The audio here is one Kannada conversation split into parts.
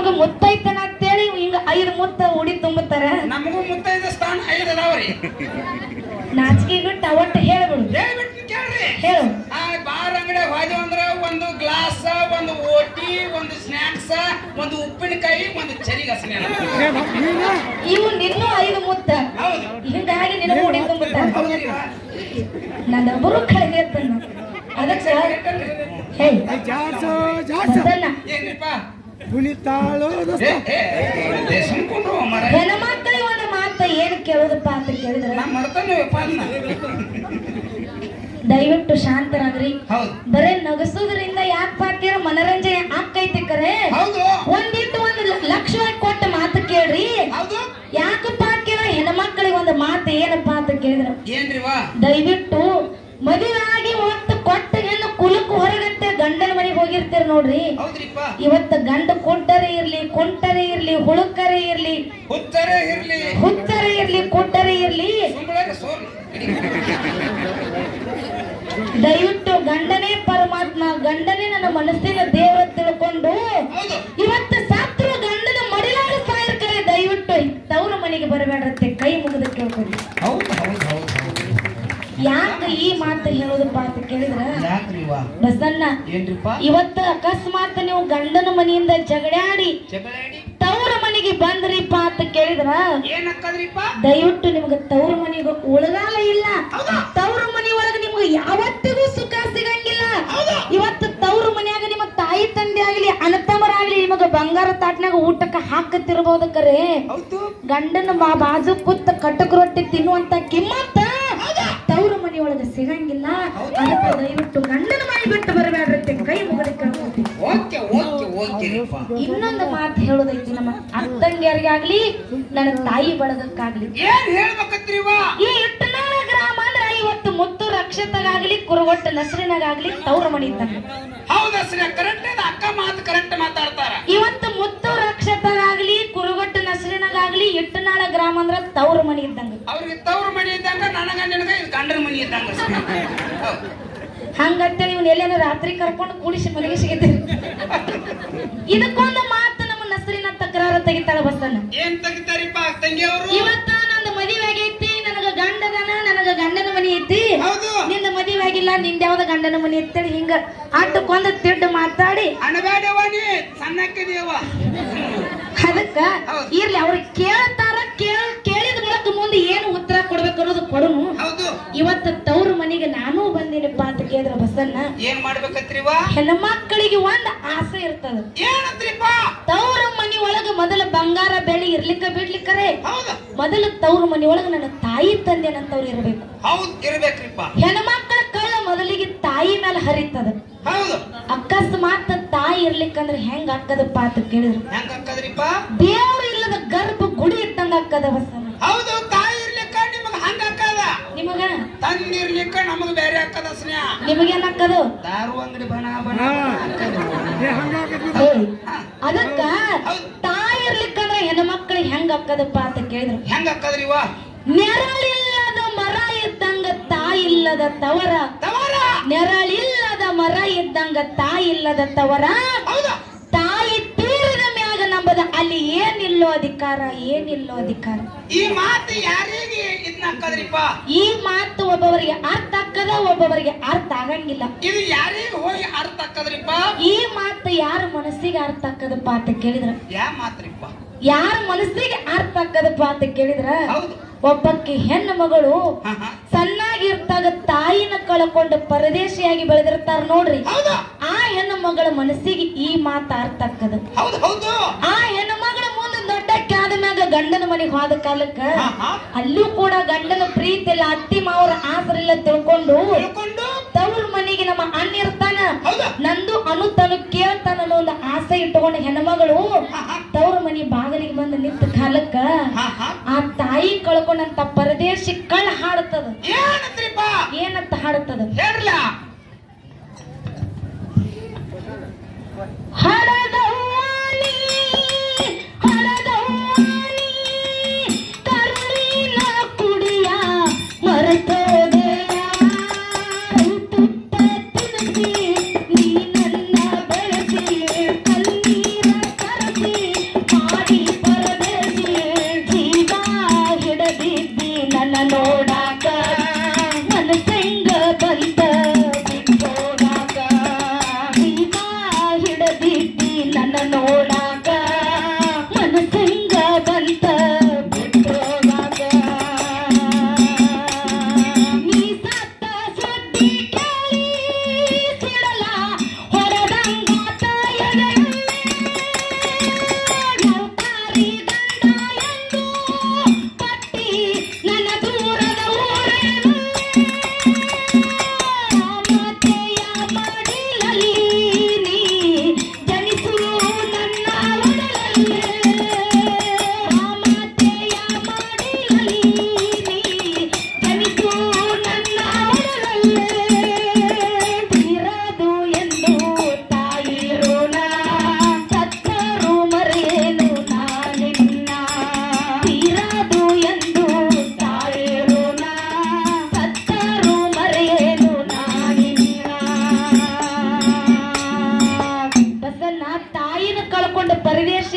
ಮುತ್ತೈತನ ಅಂತೇಳಿ ಹಿಂಗ ಐದು ಮುತ್ತ ಉಡಿ ತುಂಬುತ್ತಾರ ನಮಗೂ ಮುತ್ತೈದ ಸ್ಥಾನ ಐದು ಅದಾವ್ರಿ ನಾಚಿಕೆಗೂ ಟವಟ್ ಹೇಳ್ಬಿಡು ಹೇಳ್ಬಿಟ್ಟು ಕೇಳ್ರಿ ಹೇಳು ಆ ಬಾರ್ ಅಂಗಡಿ ಹೋದ್ವಿ ಅಂದ್ರ ಒಂದು ಗ್ಲಾಸ್ ಒಂದು ಓಟಿ ಒಂದು ಸ್ನಾಕ್ಸ್ ಒಂದು ಉಪ್ಪಿನಕಾಯಿ ಒಂದು ಚರಿಗಸನೆ ಇವು ನಿನ್ನೂ ಐದು ಮುತ್ತ ಹೌದು ಹಿಂಗಾಗಿ ನಿನಗೂ ಉಡಿ ತುಂಬುತ್ತಾರ ಹೌದ್ರಿ ನನ್ನ ಒಬ್ಬರು ಕಳೆದಿ ಅಂತನ್ನ ಅದಕ್ಕ ಹೇ ಬಸಣ್ಣ ಏನ್ರಿಪ್ಪ ಕುಣಿತಾಳು ಏ, ಏ, ಏ, ಸುಮ್ಕೊಂಡ್ರು ಮರ ಹೆಣ್ಮಕ್ಳಿಗೆ ಒಂದು ಮಾತು ಏನು ಕೇಳೋದಪ್ಪ ಅಂತ ಕೇಳಿದ್ರ ನಾ ಮರ್ತಾನಪ್ಪ ಅದನ್ನ ದಯವಿಟ್ಟು ಶಾಂತರಾಗ್ರಿ ಹೌದು ಬರೇ ನಗಸೋದ್ರಿಂದ ಯಾಕೆ ಪಾಕ್ಯಾರ ಮನರಂಜನೆ ಆಕೈತಿ ಕರೆ ಹೌದು ಒಂದಿಟ್ಟು ಒಂದು ಲಕ್ಷ ಕೊಟ್ಟ ಮಾತು ಕೇಳ್ರಿ ಹೌದು ಯಾಕಪ್ಪ ಹಾಕ್ಯಾರ ಹೆಣ್ಮಕ್ಳಿಗೆ ಒಂದು ಮಾತು ಏನಪ್ಪ ಅಂತ ಕೇಳಿದ್ರ ಏನ್ರಿ ವಾ ದಯವಿಟ್ಟು ಮದುವೆ ಆಗಿ ಒತ್ತು ಕೊಟ್ಟ ಹೆಣ್ಣು ಕುಲಕ್ ಹೊರಗಂತೆ ಗಂಡನ ಮನೆಗೆ ಹೋಗಿರ್ತೀರ ನೋಡ್ರಿ ಹೌದ್ರಿಪ್ಪ ಇವತ್ತು ಗಂಡ ಕುಂಟರೆ ಇರ್ಲಿ ಕುಂಟರೆ ಇರ್ಲಿ ಹುಳುಕರೆ ಇರ್ಲಿ ಹುತ್ತರೇ ಇರ್ಲಿ ಹುಚ್ಚರೆ ಇರ್ಲಿ ಕುಂಟರೆ ಇರ್ಲಿ ಸುಂಬಳರೆ ಸೋಲ್ ದಯವಿಟ್ಟು ಗಂಡನೇ ಪರಮಾತ್ಮ ಗಂಡನೇ ನನ್ನ ಮನಸ್ಸಿನ ದೇವರ ತಿಳ್ಕೊಂಡು ಹೌದು ಇವತ್ತು ಸತ್ರು ಗಂಡನ ಮಡಿಲಾಗ ಸಾಯಿರ್ಕರೆ ದಯವಿಟ್ಟು ತವ್ರ ಮನೆಗೆ ಬರಬೇಡ್ರತ್ತೆ ಕೈ ಮುಗಿದ ಕೇಳ್ಕೊಂಡು ಹೌದು ಹೌದು ಹೌದು ಹೌದು ಯಾಕೆ ಈ ಮಾತು ಹೇಳೋದಪ್ಪ ಅಂತ ಕೇಳಿದ್ರ ಯಾಕ್ರಿ ವಾ ಬಸಣ್ಣ ಏನ್ರಿಪ್ಪ ಇವತ್ತು ಅಕಸ್ಮಾತ್ ನೀವು ಗಂಡನ ಮನೆಯಿಂದ ಜಗಳಾಡಿ ಜಗಳಾಡಿ ತವ್ರ ಮನೆಗೆ ಬಂದ್ರಿಪ್ಪ ಅಂತ ಕೇಳಿದ್ರ ಏನ್ ಹಾಕದ್ರಿಪ್ಪ ದಯವಿಟ್ಟು ನಿಮ್ಗೆ ತವ್ರ ಮನೆಗೆ ಉಳಗಾಲ ಇಲ್ಲ ತವ್ರ ಮನೆ ಒಳಗೆ ನಿಮ್ಗೆ ಯಾವತ್ತಿಗೂ ಸುಖ ಸಿಗಂಗಿಲ್ಲ ಇವತ್ತು ತವ್ರ ಮನ್ಯಾಗ ನಿಮ್ಮ ತಾಯಿ ತಂದೆ ಆಗ್ಲಿ ಅಣ್ಣತಮ್ಮರಾಗ್ಲಿ ನಿಮಗ ಬಂಗಾರ ತಾಟ್ನಾಗ ಊಟಕ್ಕೆ ಹಾಕತಿರ್ಬೋದು ಕರೆ ಹೌದು ಗಂಡನ ಮಾ ಬಾಜು ಕೂತ ಕಟಕ್ ರೊಟ್ಟಿ ತಿನ್ನುವಂತ ಕಿಮ್ಮತ್ತ ತವ್ರ ಮನೆ ಒಳಗೆ ಸಿಗಂಗಿಲ್ಲ ಅದಕ್ಕೆ ದಯವಿಟ್ಟು ಗಂಡನ ಮನೆ ಬಿಟ್ಟು ಬರಬೇಡ್ರತ್ತೆ ಕೈ ಮುಗದ ಕೇಳ್ಕೊತೀನಿ ಓಕೆ ಓಕೆ ಓಕೆ ರೀಪ್ಪ ಇನ್ನೊಂದು ಮಾತು ಹೇಳೋದೈತಿ ನಮ್ಮ ಅತ್ತಂಗಿಯರಿಗಾಗ್ಲಿ ನನ್ನ ತಾಯಿ ಬಳಗಕ್ಕಾಗ್ಲಿ ಏನ್ ಹೇಳ್ಬೇಕತ್ರಿ ವಾ ಈ ಇಟ್ಟನಾಳ ಗ್ರಾಮ ಅಂದ್ರೆ ಇವತ್ತು ಮುತ್ತು ರಕ್ಷತಗಾಗ್ಲಿ ಕುರುಗೊಟ್ಟ ನಸರಿನಾಗಾಗ್ಲಿ ತವ್ರ ಮನಿ ಇದ್ದಂಗ ಹೌದ ಸರಿ ಕರೆಕ್ಟ್ ಅದ ಅಕ್ಕ ಮಾತು ಕರೆಕ್ಟ್ ಮಾತಾಡ್ತಾರ ಇವತ್ತು ಮುತ್ತು ರಕ್ಷತಗಾಗ್ಲಿ ಕುರುಗೊಟ್ಟ ನಸರಿನಾಗಾಗ್ಲಿ ಇಟ್ಟನಾಳ ಗ್ರಾಮ ಅಂದ್ರ ತವ್ರ ಮನಿ ಇದ್ದಂಗ ಅವ್ರಿಗೆ ತವ್ರ ಮನಿ ಇದ್ದಂಗ ನನಗ ನಿನಗ ಇದು ಗಂಡನ ಮನಿ ಇದ್ದಂಗ ಹೌದು. ಹಂಗಂತೇಳಿ ಇವ್ನ ಎಲ್ಲೇನೋ ರಾತ್ರಿ ಕರ್ಕೊಂಡು ಕೂಡಿಸಿ ಮನೆಗೆ ಸಿಗತ್ತೀರಿ ಇದಕ್ಕೊಂದು ಮಾತು ನಮ್ಮ ನಸರಿನ ತಕರಾರ ತೆಗಿತಾಳ ಬಸಣ್ಣ ಏನ್ ತೆಗಿತಾರಿಪ್ಪ ತಂಗಿಯವರು ಇವತ್ತ ನಂದು ಮದುವೆ ಆಗೈತಿ ನನಗ ಗಂಡದನ ನನಗ ಗಂಡನ ಮನಿ ಐತಿ ಹೌದು ನಿಂದ ಮದುವೆ ಆಗಿಲ್ಲ ನಿಂದ ಯಾವ್ದ ಗಂಡನ ಮನಿ ಅಂತೇಳಿ ಹಿಂಗ ಅಟ್ಟಕೊಂದ ತಿಡ್ಡು ಮಾತಾಡಿ ಅಣಬೇಡವ ನೀ ಸಣ್ಣಕ್ಕಿದೀವ ಅದಕ್ಕ ಹೌದು. ಇರ್ಲಿ ಅವ್ರು ಕೇಳ್ತಾರ ಕೇಳ ಕೇಳಿದ ಮೂಲಕ ಮುಂದೆ ಏನು ಉತ್ತರ ಕೊಡ್ಬೇಕು ಅನ್ನೋದು ಕೊಡುನು ಹೌದು ಇವತ್ತು ತವ್ರ ಮನೆಗೆ ನಾನೂ ಬಂದಿನಪ್ಪ ಅಂತ ಕೇಳಿದ್ರ ಬಸನ್ನ ಏನ್ ಮಾಡ್ಬೇಕತ್ರಿವ ಹೆಣ್ಮಕ್ಕಳಿಗೆ ಒಂದ್ ಆಸೆ ಇರ್ತದ ಏನತ್ರಿಪ್ಪ ತವ್ರ ಮನಿ ಒಳಗ ಮೊದಲ ಬಂಗಾರ ಬೆಳಿ ಇರ್ಲಿಕ್ಕ ಬಿಡ್ಲಿಕ್ಕರೆ ಹೌದು ಮೊದಲು ತವ್ರ ಮನಿ ಒಳಗ ನನ್ನ ತಾಯಿ ತಂದೆನಂತವ್ರು ಇರಬೇಕು ಹೌದು ಇರ್ಬೇಕ್ರಿಪ್ಪ ಹೆಣ್ಮಕ್ಳ ಕಳ್ಳ ಮೊದಲಿಗೆ ತಾಯಿ ಮೇಲೆ ಹರಿತದ ಹೌದು ಅಕಸ್ಮಾತ್ ತಾಯಿ ಇರ್ಲಿಕ್ಕಂದ್ರೆ ಹೆಂಗ್ ಅಕ್ಕದಪ್ಪ ಅಂತ ಕೇಳಿದ್ರು ಹೆಂಗ ಅಕ್ಕದ್ರಿಪ್ಪ ದೇವ್ರು ಇಲ್ಲದ ಗರ್ಭ ಗುಡಿ ಇದ್ದಂಗ ಅಕ್ಕದ ಬಸನ ಹೌದು ತಾಯಿ ಇರ್ಲಿಕ್ಕ ನಿಮಗ ಹಂಗ ಅಕ್ಕದ ನಿಮಗ ತಂದೆ ಇರ್ಲಿಕ್ಕ ನಮಗ ಬೇರೆ ಅಕ್ಕದ ಸ್ನೇಹ ನಿಮಗೇನ್ ಅಕ್ಕದು ದಾರು ಅಂಗಡಿ ಬಣ ಬಣ ಏಯ್, ಅದಕ್ಕ ತಾಯಿ ಇರ್ಲಿಕ್ಕಂದ್ರೆ ಹೆಣ್ಮಕ್ಳಿಗೆ ಹೆಂಗ್ ಅಕ್ಕದಪ್ಪ ಅಂತ ಕೇಳಿದ್ರು ಹೆಂಗ ಅಕ್ಕದ್ರಿವ ನೆರಳಿಲ್ಲದ ಮರ ಇದ್ದಂಗ ತಾಯಿ ಇಲ್ಲದ ತವರ ತವಾರ ನೆರಳಿಲ್ಲದ ಮರ ಇದ್ದಂಗ ತಾಯಿ ಇಲ್ಲದ ತವರ ಹೌದು ತಾಯಿ ತೀರದ ಮ್ಯಾಗ ನಂಬದ ಅಲ್ಲಿ ಏನಿಲ್ಲೋ ಅಧಿಕಾರ ಏನಿಲ್ಲೋ ಅಧಿಕಾರ ಈ ಮಾತು ಯಾರಿಗೆ ಇದನ್ನ ಅಕ್ಕದ್ರಿಪ್ಪ ಈ ಮಾತು ಒಬ್ಬವರಿಗೆ ಅರ್ಥ ಆಗ್ತದ ಒಬ್ಬವರಿಗೆ ಅರ್ಥ ಆಗಂಗಿಲ್ಲ ಇದು ಯಾರಿಗೆ ಹೋಗಿ ಅರ್ಥ ಅಕ್ಕದ್ರಿಪ್ಪ ಈ ಮಾತು ಯಾರ ಮನಸ್ಸಿಗೆ ಅರ್ಥ ಆಗ್ತದಪ್ಪ ಅಂತ ಕೇಳಿದ್ರ ಯಾ ಮಾತ್ರಿಪ್ಪ ಯಾರ ಮನಸ್ಸಿಗೆ ಅರ್ಥ ಆಗ್ತದಪ್ಪ ಅಂತ ಕೇಳಿದ್ರ ಹೌದು ಒಬ್ಬಕ್ಕೆ ಹೆಣ್ಣು ಮಗಳು ಹಾ, ಹಾ. ಸಣ್ಣಾಗಿರ್ತಾಗ ತಾಯಿನ ಕಳ್ಕೊಂಡು ಪರದೇಶಿಯಾಗಿ ಬೆಳೆದಿರ್ತಾರ ನೋಡ್ರಿ ಹೌದು ಆ ಹೆಣ್ಣು ಮಗಳ ಮನಸ್ಸಿಗೆ ಈ ಮಾತು ಅರ್ಥ ಆಗ್ತದ ಹೌದು ಹೌದು ಆ ಹೆಣ್ಣು ಮಗಳ ಮುಂದೆ ದೊಡ್ಡಕ್ಕೆ ಆದ ಮ್ಯಾಗ ಗಂಡನ ಮನೆಗೆ ಹೋದ ಕಾಲಕ್ಕ ಹಾ, ಹಾ. ಅಲ್ಲೂ ಕೂಡ ಗಂಡನ ಪ್ರೀತಿ ಇಲ್ಲ ಅತ್ತಿ ಮಾವರ ಆಸರಿಲ್ಲ ತಿಳ್ಕೊಂಡು ತಿಳ್ಕೊಂಡು ತವ್ರ ಮನೆಗೆ ನಮ್ಮ ಅಣ್ಣ ಇರ್ತಾನ ಹೌದು ನಂದು ಅನುತನು ಕೇಳ್ತಾನ ಅನ್ನೋ ಒಂದು ಆಸೆ ಇಟ್ಟುಕೊಂಡು ಹೆಣ್ಮಗಳು ಹಾ, ಹಾ. ತವ್ರ ಮನೆ ಬಾಗಿಲಿಗೆ ಬಂದು ನಿಂತ ಕಾಲಕ್ಕ ಹಾ, ಹಾ. ಆ ತಾಯಿ ಕಳ್ಕೊಂಡಂತ ಪರದೇಶಿ ಕಳ್ಳ ಹಾಡುತ್ತದ ಏನಂತ್ರಿಪ್ಪ ಏನಂತ ಹಾಡುತ್ತದ ಹೇಳ್ರಲ್ಲ ಹಡದವ್ವಾನಿ, ಹಡದವ್ವಾನಿ, ಕರುಳಿನ ಕುಡಿಯ ಮರೆತೋದೆಯ. ಕೈತುತ್ತ ತಿನ್ನಿಸಿ, ನೀ ನನ್ನ ಬೆಳೆಸಿ, ಕಣ್ಣೀರ ಕರಸಿ,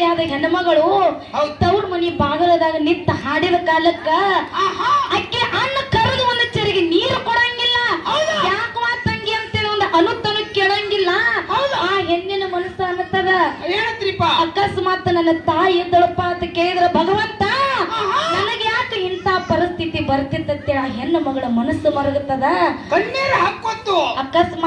ಆದ ಹೆಣ್ಮಗಳು ಹೌದ್. ತವ್ರ ಮನಿ ಬಾಗಲದಾಗ ನಿಂತ ಹಾಡಿದ ಕಾಲಕ್ಕ ಆಹಾ ಅಕ್ಕಿ ಅನ್ನ ಕರೆದು ಒಂದು ಚರಿಗೆ ನೀರು ಕೊಡಂಗಿಲ್ಲ ಹೌದಾ? ಯಾಕವಾ ತಂಗಿ ಅಂತೇಳಿ ಒಂದು ಅನುತನು ಕೇಳಂಗಿಲ್ಲ ಹೌದಾ? ಆ ಹೆಣ್ಣಿನ ಮನಸ್ಸು ಅನ್ನತ್ತದ ಏನತ್ರಿಪ್ಪ ಅಕಸ್ಮಾತ್ ನನ್ನ ತಾಯಿ ಇದ್ದಳಪ್ಪ ಅಂತ ಕೇಳಿದ್ರ ಭಗವಂತ ಆಹಾ. ನನಗೆ ಯಾಕೆ ಇಂತ ಪರಿಸ್ಥಿತಿ ಬರ್ತಿತ್ತಂತೇಳಿ ಆ ಹೆಣ್ಣು ಮಗಳ ಮನಸ್ಸು ಮರಗುತ್ತದ ಕಣ್ಣೀರ್ ಹಾಕೊತ್ತು ಅಕಸ್ಮಾತ್